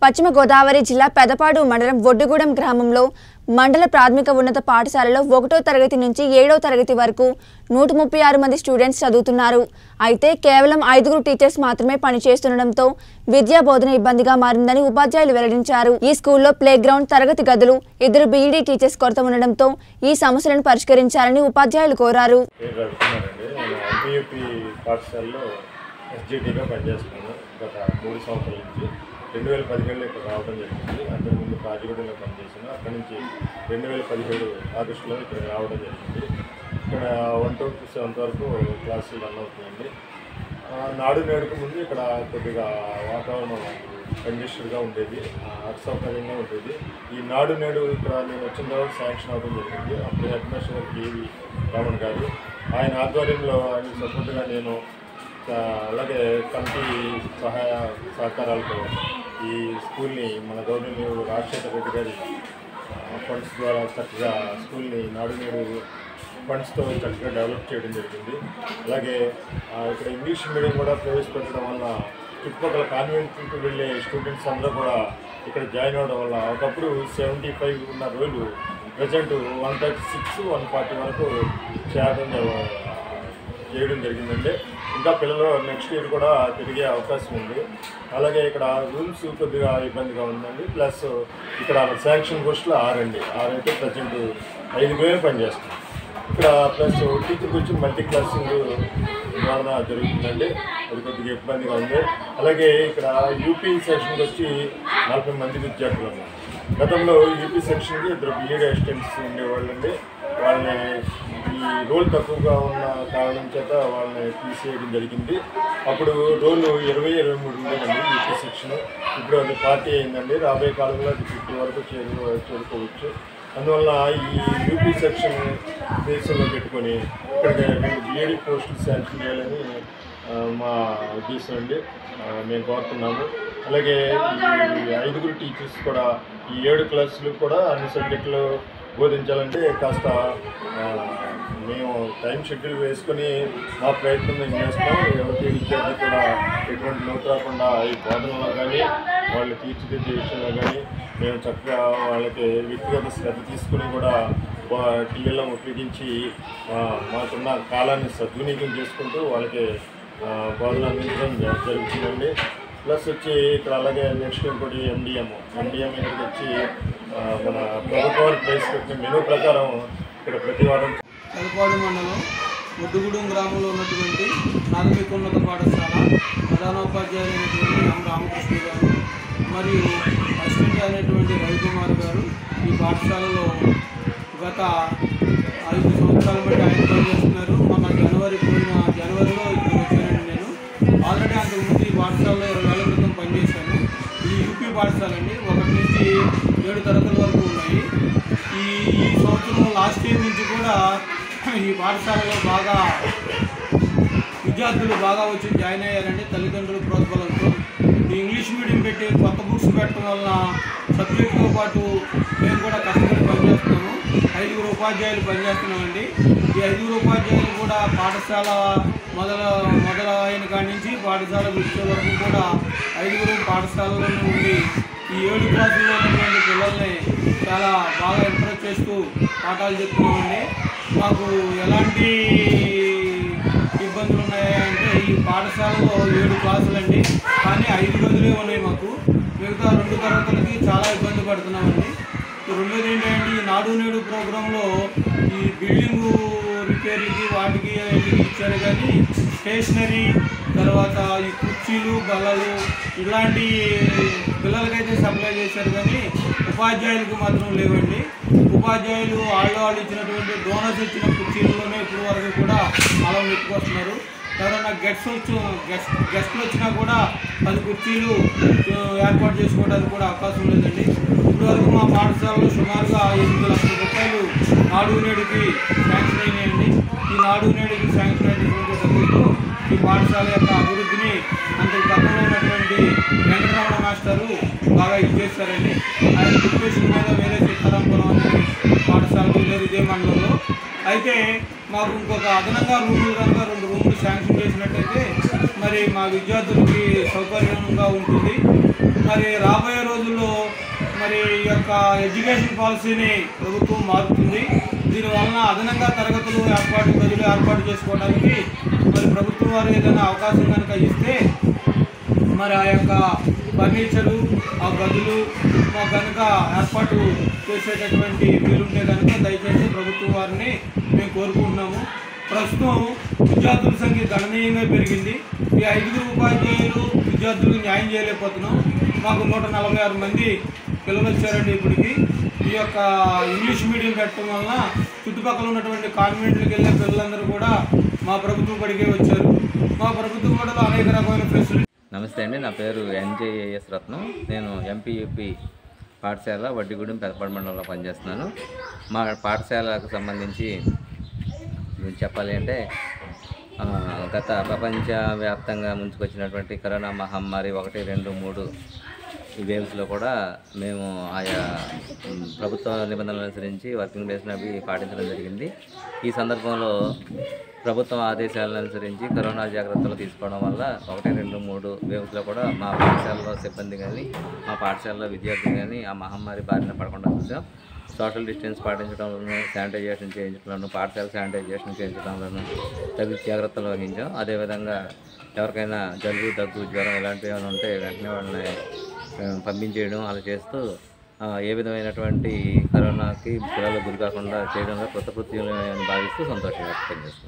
పశ్చిమ గోదావరి జిల్లా పెదపాడు మండలం ఒడ్డుగూడెం గ్రామంలో మండల ప్రాథమిక ఉన్నత పాఠశాలలో ఒకటో తరగతి నుంచి ఏడో తరగతి వరకు నూట ముప్పై ఆరు మంది స్టూడెంట్స్ చదువుతున్నారు అయితే కేవలం ఐదుగురు టీచర్స్ మాత్రమే పనిచేస్తుండటంతో విద్యా బోధన ఇబ్బందిగా మారిందని ఉపాధ్యాయులు వెల్లడించారు ఈ స్కూల్లో ప్లే గ్రౌండ్ తరగతి గదులు ఇద్దరు బీఈడీ టీచర్స్ కొరత ఉండడంతో ఈ సమస్యలను పరిష్కరించాలని ఉపాధ్యాయులు కోరారు పేరు రవికుమారండి నేను ఎంపీయూపీ పాఠశాలలో ఎస్జిటిగా పనిచేస్తున్నాను గత మూడు సంవత్సరాల నుంచి రెండు వేల పదిహేడులో ఇక్కడ రావడం జరిగింది అంతకుముందు కాజిగూడలో పనిచేసాను అక్కడి నుంచి రెండు వేల పదిహేడు ఆగస్టులో ఇక్కడ రావడం జరిగింది ఇక్కడ వన్ టు సెవెంత్ వరకు క్లాసులు రన్ అవుతున్నాయండి ఆ, నాడు నేడుకు ముందు ఇక్కడ కొద్దిగా వాతావరణం కంజెస్టెడ్గా ఉండేది ఆ, అసౌకర్యంగా ఉండేది ఈ నాడు నేడు ఇక్కడ నేను వచ్చిన తర్వాత శాంక్షన్ అవ్వడం జరిగింది అప్పుడు హెడ్ మాస్టర్ కేవి రామన్ గారు ఆయన ఆధ్వర్యంలో ఆయన సపోర్ట్గా నేను ఆ, అలాగే కమిటీ సహాయ సహకారాలతో ఈ స్కూల్ని మన గవర్నమెంట్ రాజశేఖర రెడ్డి గారి ఫండ్స్ ద్వారా చక్కగా స్కూల్ని నాడు నేడు ఫండ్స్తో చక్కగా డెవలప్ చేయడం జరిగింది అలాగే ఆ, ఇక్కడ ఇంగ్లీష్ మీడియం కూడా ప్రవేశపెట్టడం వల్ల చుట్టుపక్కల కాన్వెంట్కి వెళ్ళే స్టూడెంట్స్ అందరూ కూడా ఇక్కడ జాయిన్ అవ్వడం వల్ల ఒకప్పుడు సెవెంటీ ఫైవ్ ఉన్న రోజులు present one thirty six one forty వరకు చేయడం జ- చేయడం జరిగిందండి ఇంకా పిల్లలు నెక్స్ట్ ఇయర్ కూడా పెరిగే అవకాశం ఉంది అలాగే ఇక్కడ రూమ్స్ కొద్దిగా ఇబ్బందిగా ఉందండి ప్లస్ ఇక్కడ శాంక్షన్ పోస్టులు ఆరండి ఆరైతే ప్రజెంట్ ఐదు వేలు పనిచేస్తుంది ఇక్కడ ప్లస్ టీచర్కి వచ్చి మల్టీ క్లాసింగ్ ద్వారా జరుగుతుందండి అది కొద్దిగా ఇబ్బందిగా ఉంది అలాగే ఇక్కడ యూపీ సెక్షన్కి వచ్చి నలభై మంది విద్యార్థులు ఉన్నారు గతంలో యూపీ సెక్షన్కి ఇద్దరు బీఎడ్ అసిస్టెంట్స్ ఉండేవాళ్ళండి వాళ్ళని ఈ రోల్ తక్కువగా ఉన్న కారణం చేత వాళ్ళని తీసేయడం జరిగింది అప్పుడు రోల్ ఇరవై ఇరవై మూడు ఉండేదండి యూపీ సెక్షన్ ఇప్పుడు అది పార్టీ అయిందండి రాబోయే కాలంలో అది ఫిఫ్టీ వరకు చేరు చేరుకోవచ్చు అందువల్ల ఈ యూపీ సెక్షన్ దేశంలో పెట్టుకొని ఇక్కడ రెండు బీఏడీ పోస్టులు శాంక్షన్ చేయాలని ఆ, మా ఉద్దేశం అండి ఆ, మేము కోరుతున్నాము అలాగే ఈ ఐదుగురు టీచర్స్ కూడా ఈ ఏడు క్లాసులు కూడా అన్ని సబ్జెక్టులు బోధించాలంటే కాస్త ఆ, మేము టైం షెడ్యూల్ వేసుకొని మా ప్రయత్నం మేము చేస్తున్నాం ఎవరికి విద్యార్థి కూడా ఎటువంటి లోటు రాకుండా ఈ బోధనలో కానీ వాళ్ళు తీర్చిదిద్దే విషయంలో కానీ మేము చక్కగా వాళ్ళకి వ్యక్తిగత శ్రద్ధ తీసుకుని కూడా టీఎల్ఎం ఉపయోగించి ఆ, మాకున్న కాలాన్ని సద్వినియోగం చేసుకుంటూ వాళ్ళకి ఆ, బోధన అందించడం జ- జరుగుతుందండి ప్లస్ వచ్చి ఇక్కడ అలాగే నెక్స్ట్ ఇంకోటి ఎండిఎం ఎండిఎం ఇక్కడికి వచ్చి ఆ, మన ప్రభుత్వాలు ప్రవేశపెట్టిన మెనూ ప్రకారం ఇక్కడ ప్రతి వారం తలపాడు మండలం ఒడ్డుగూడెం గ్రామంలో ఉన్నటువంటి ప్రాథమిక ఉన్నత పాఠశాల ప్రధానోపాధ్యాయులైనటువంటి ఎం రామకృష్ణ గారు మరియు అసిస్టెంట్ అయినటువంటి రవికుమార్ గారు ఈ పాఠశాలలో గత ఐదు సంవత్సరాల బట్టి ఆయన పనిచేస్తున్నారు మొన్న జనవరి పోయిన జనవరిలో ఇక్కడ వచ్చానండి నేను ఆల్రెడీ అంతకుముందు ఈ పాఠశాలలో ఇరవై ఏళ్ళ క్రితం పనిచేశాను ఇది యూపీ పాఠశాల అండి ఒకటి నుంచి ఏడు తరగతుల వరకు ఉన్నాయి ఈ ఈ సంవత్సరం లాస్ట్ ఇయర్ నుంచి కూడా ఈ పాఠశాలలో బాగా విద్యార్థులు బాగా వచ్చి జాయిన్ అయ్యారండి తల్లిదండ్రుల ప్రోత్బలంతో ఈ ఇంగ్లీష్ మీడియం పెట్టి కొత్త బుక్స్ పెట్టడం వలన సబ్జెక్టుతో పాటు మేము కూడా కష్టపడి పనిచేస్తున్నాము ఐదుగురు ఉపాధ్యాయులు పనిచేస్తున్నామండి ఈ ఐదుగురు ఉపాధ్యాయులు కూడా పాఠశాల మొదల మొదలైన కాడి నుంచి పాఠశాల విడిచే వరకు కూడా ఐదుగురు పాఠశాలలోనే ఉండి ఈ ఏడు క్లాసుల్లో ఉన్నటువంటి పిల్లల్ని చాలా బాగా ఎంకరేజ్ చేస్తూ పాఠాలు చెప్తున్నామండి మాకు ఎలాంటి ఇబ్బందులు ఉన్నాయంటే ఈ పాఠశాలలో ఏడు క్లాసులు అండి కానీ ఐదు గదులే ఉన్నాయి మాకు మిగతా రెండు తరగతులకి చాలా ఇబ్బంది పడుతున్నామండి రెండోది ఏంటంటే ఈ నాడు నేడు ప్రోగ్రాంలో ఈ బిల్డింగు రిపేర్కి వాటికి వీటికి ఇచ్చారు కానీ స్టేషనరీ తర్వాత ఈ కుర్చీలు బల్లలు ఇలాంటి పిల్లలకైతే సప్లై చేశారు కానీ ఉపాధ్యాయులకు మాత్రం లేవండి ఉపాధ్యాయులు వాళ్ళు వాళ్ళు ఇచ్చినటువంటి డోనర్స్ ఇచ్చిన కుర్చీలలోనే ఇప్పుడు వరకు కూడా అలా నెట్టుకొస్తున్నారు ఎవరైనా గెస్ట్స్ వచ్చి గెస్ట్ గెస్ట్లు వచ్చినా కూడా పది కుర్చీలు ఆ, ఏర్పాటు చేసుకోవడానికి కూడా అవకాశం లేదండి ఇప్పుడు వరకు మా పాఠశాలలో సుమారుగా ఎనిమిది లక్షల రూపాయలు నాడు నేడుకి శాంక్షన్ అయినాయండి ఈ నాడు నేడుకి శాంక్షన్ అయినటువంటి డబ్బులతో ఈ పాఠశాల యొక్క అభివృద్ధిని అంత గతంలో ఉన్నటువంటి వెంకటరమణ మాస్టరు బాగా ఇది చేస్తారండి ఆయన డిప్యూషన్ మీద వేరే సీతారాంపురం అనే పాఠశాలకు లేదు ఇదే మండలంలో అయితే మాకు ఇంకొక అదనంగా రూములు కనుక రెండు రూములు శాంక్షన్ చేసినట్టయితే మరి మా విద్యార్థులకి సౌకర్యంగా ఉంటుంది మరి రాబోయే రోజుల్లో మరి ఈ యొక్క ఎడ్యుకేషన్ పాలసీని ప్రభుత్వం మారుతుంది దీని వలన అదనంగా తరగతులు ఏర్పాటు గదులు ఏర్పాటు చేసుకోవడానికి మరి ప్రభుత్వం వారు ఏదైనా అవకాశం కనుక ఇస్తే మరి ఆ యొక్క ఫర్నిచరు ఆ గదులు మాకు కనుక ఏర్పాటు చేసేటటువంటి వీలుంటే కనుక దయచేసి ప్రభుత్వం వారిని మేము కోరుకుంటున్నాము ప్రస్తుతం విద్యార్థుల సంఖ్య గణనీయంగా పెరిగింది ఈ ఐదుగురు ఉపాధ్యాయులు విద్యార్థులకు న్యాయం చేయలేకపోతున్నాం మాకు నూట నలభై ఆరు మంది పిల్లలు వచ్చారండి ఇప్పటికి ఈ యొక్క ఇంగ్లీష్ మీడియం పెట్టడం వలన చుట్టుపక్కల ఉన్నటువంటి కాన్వెంట్లకు వెళ్ళే పిల్లలందరూ కూడా మా ప్రభుత్వం బడికే వచ్చారు మా ప్రభుత్వం కూడా అనేక రకమైన ఫెసిలిటీ నమస్తే అండి నా పేరు ఎన్జేఏఎస్ రత్నం నేను ఎంపీయూపీ పాఠశాల వడ్డీగూడెం పెదపడి మండలంలో పనిచేస్తున్నాను మా పాఠశాలకు సంబంధించి చెప్పాలి అంటే ఆ, గత ప్రపంచ వ్యాప్తంగా ముంచుకొచ్చినటువంటి కరోనా మహమ్మారి ఒకటి రెండు మూడు ఈ వేవ్స్లో కూడా మేము ఆయా ఉమ్, ప్రభుత్వ నిబంధనలు అనుసరించి వర్కింగ్ డేస్ని అవి పాటించడం జరిగింది ఈ సందర్భంలో ప్రభుత్వం ఆదేశాలను అనుసరించి కరోనా జాగ్రత్తలు తీసుకోవడం వల్ల ఒకటి రెండు మూడు వేవ్స్లో కూడా మా పాఠశాలలో సిబ్బంది కానీ మా పాఠశాలలో విద్యార్థులు కానీ ఆ మహమ్మారి బారిన పడకుండా చూసాం సోషల్ డిస్టెన్స్ పాటించడంలోనూ శానిటైజేషన్ చేయించడంలోనూ పాఠశాల శానిటైజేషన్ చేయించడంలోనూ తగు జాగ్రత్తలు వహించాం అదేవిధంగా ఎవరికైనా జలుబు దగ్గు జ్వరం ఇలాంటివి ఏమైనా ఉంటే వెంటనే వాళ్ళని ఆ, పంపించేయడం అలా చేస్తూ ఆ, ఏ విధమైనటువంటి కరోనాకి పిల్లలు గురి కాకుండా చేయడంలో కృతకృత్యులు భావిస్తూ సంతోషం వ్యక్తం చేస్తున్నాం